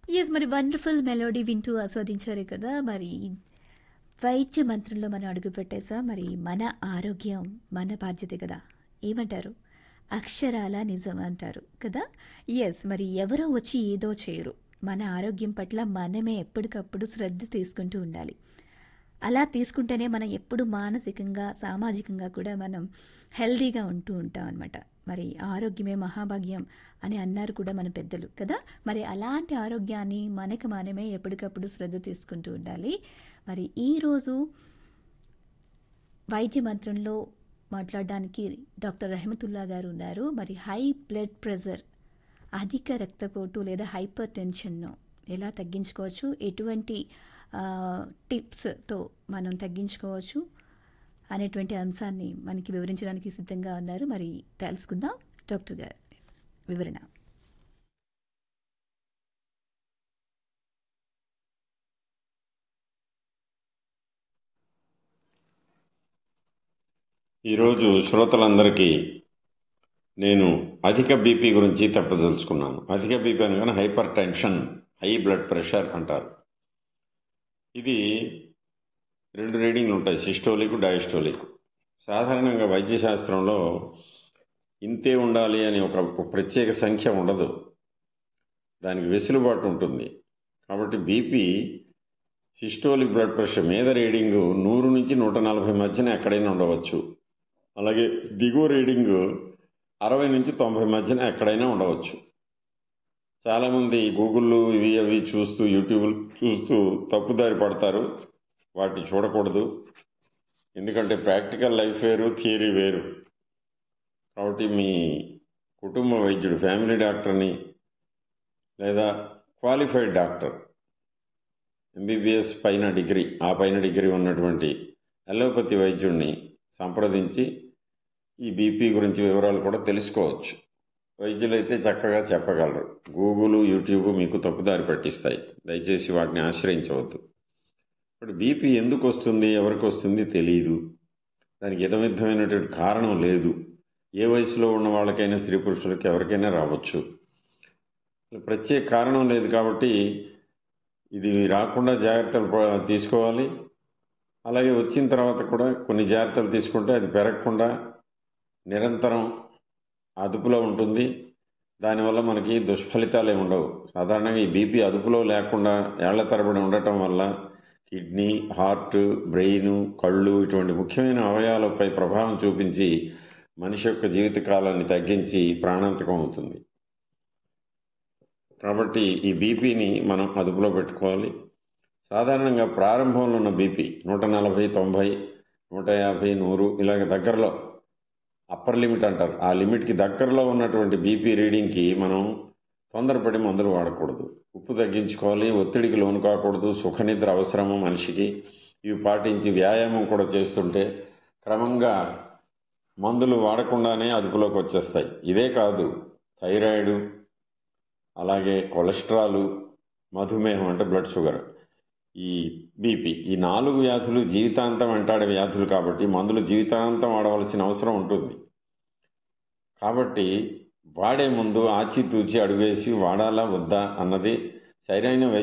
Yes. మరి wonderful melody వింటూ ఆస్వాదించారు కదా! మరి వైద్య మంత్రంలో మనం అడుగుపెట్టేసాం. మరి మన ఆరోగ్యం మన బాధ్యత కదా! ఏమంటారు? అక్షరాల నిజం అంటారు కదా! యెస్. మరి ఎవరో వచ్చి ఏదో చేయరు. మన ఆరోగ్యం పట్ల మనమే ఎప్పటికప్పుడు శ్రద్ధ తీసుకుంటూ ఉండాలి. అలా తీసుకుంటేనే మనం ఎప్పుడు మానసికంగా, సామాజికంగా కూడా మనం హెల్తీగా ఉంటూ ఉంటాం అనమాట. మరి ఆరోగ్యమే మహాభాగ్యం అని అన్నారు కూడా మన పెద్దలు కదా! మరి అలాంటి ఆరోగ్యాన్ని మనకు మనమే ఎప్పటికప్పుడు శ్రద్ధ తీసుకుంటూ ఉండాలి. మరి ఈరోజు వైద్య మంత్రంలో మాట్లాడడానికి డాక్టర్ రెహమతుల్లా గారు ఉన్నారు. మరి హై బ్లడ్ ప్రెషర్, అధిక రక్తపోటు లేదా హైపర్ టెన్షన్‌ను ఎలా తగ్గించుకోవచ్చు? ఎటువంటి ఆహ్, టిప్స్‌తో మనం తగ్గించుకోవచ్చు? అనేటువంటి అంశాన్ని మనకి వివరించడానికి సిద్ధంగా ఉన్నారు. మరి తెలుసుకుందాం డాక్టర్ గారి వివరణ. ఈరోజు శ్రోతలందరికీ నేను అధిక బీపీ గురించి చెప్పదలుచుకున్నాను. అధిక బీపీ అనగానే hypertension, high blood pressure అంటారు. ఇది 2 రీడింగ్‌లు ఉంటాయి. Systolic, diastolic. సాధారణంగా వైద్య శాస్త్రంలో ఇంతే ఉండాలి అని ఒక ప్రత్యేక సంఖ్య ఉండదు. దానికి వెసులుబాటు ఉంటుంది. కాబట్టి బీపీ సిస్టోలిక్ బ్లడ్ ప్రెషర్ మీద రీడింగు 100 నుంచి 140 మధ్యన ఎక్కడైనా ఉండవచ్చు. అలాగే దిగువ రీడింగు 60 నుంచి 90 మధ్యన ఎక్కడైనా ఉండవచ్చు. చాలామంది గూగుల్‌లు ఇవి అవి చూస్తూ యూట్యూబ్‌లు చూస్తూ తప్పుదారి పడతారు. వాటిని చూడకూడదు. ఎందుకంటే ప్రాక్టికల్ లైఫ్ వేరు, థియరీ వేరు. కాబట్టి మీ కుటుంబ వైద్యుడు ఫ్యామిలీ డాక్టర్‌ని లేదా క్వాలిఫైడ్ డాక్టర్ ఎంబీబీఎస్ పైన డిగ్రీ, ఆ పైన డిగ్రీ ఉన్నటువంటి అలోపతి వైద్యుడిని సంప్రదించి ఈ బీపీ గురించి వివరాలు కూడా తెలుసుకోవచ్చు. వైద్యులైతే చక్కగా చెప్పగలరు. గూగుల్, యూట్యూబ్ మీకు తప్పుదారి పట్టిస్తాయి. దయచేసి వాటిని ఆశ్రయించవద్దు. ఇప్పుడు బీపీ ఎందుకు వస్తుంది? ఎవరికి వస్తుంది తెలీదు. దానికి ఇదమిద్ధమైనటువంటి కారణం లేదు. ఏ వయసులో ఉన్న వాళ్ళకైనా స్త్రీ పురుషులకి ఎవరికైనా రావచ్చు. ప్రత్యేక కారణం లేదు కాబట్టి ఇది రాకుండా జాగ్రత్తలు ప తీసుకోవాలి. అలాగే వచ్చిన తర్వాత కూడా కొన్ని జాగ్రత్తలు తీసుకుంటే అది పెరగకుండా నిరంతరం అదుపులో ఉంటుంది. దానివల్ల మనకి దుష్ఫలితాలేమి ఉండవు. సాధారణంగా ఈ బీపీ అదుపులో లేకుండా ఏళ్ల తరబడి ఉండటం వల్ల కిడ్నీ, హార్ట్, బ్రెయిను, కళ్ళు ఇటువంటి ముఖ్యమైన అవయవాలపై ప్రభావం చూపించి మనిషి యొక్క జీవిత కాలాన్ని తగ్గించి ప్రాణాంతకం అవుతుంది. కాబట్టి ఈ బీపీని మనం అదుపులో పెట్టుకోవాలి. సాధారణంగా ప్రారంభంలో ఉన్న బీపీ 140, 90, 150, 100 ఇలాగ దగ్గరలో అప్పర్ లిమిట్ అంటారు. ఆ లిమిట్‌కి దగ్గరలో ఉన్నటువంటి బీపీ రీడింగ్‌కి మనం తొందరపడి మందులు వాడకూడదు. ఉప్పు తగ్గించుకోవాలి. ఒత్తిడికి లోను కాకూడదు. సుఖనిద్ర అవసరము మనిషికి. ఇవి పాటించి వ్యాయామం కూడా చేస్తుంటే క్రమంగా మందులు వాడకుండానే అదుపులోకి వచ్చేస్తాయి. ఇదే కాదు థైరాయిడు, అలాగే కొలెస్ట్రాలు, మధుమేహం అంటే బ్లడ్ షుగర్, ఈ బీపీ ఈ 4 వ్యాధులు జీవితాంతం వెంటాడే వ్యాధులు కాబట్టి మందులు జీవితాంతం వాడవలసిన అవసరం ఉంటుంది. కాబట్టి వాడే ముందు ఆచితూచి అడుగేసి వాడాలా వద్దా అన్నది సరైన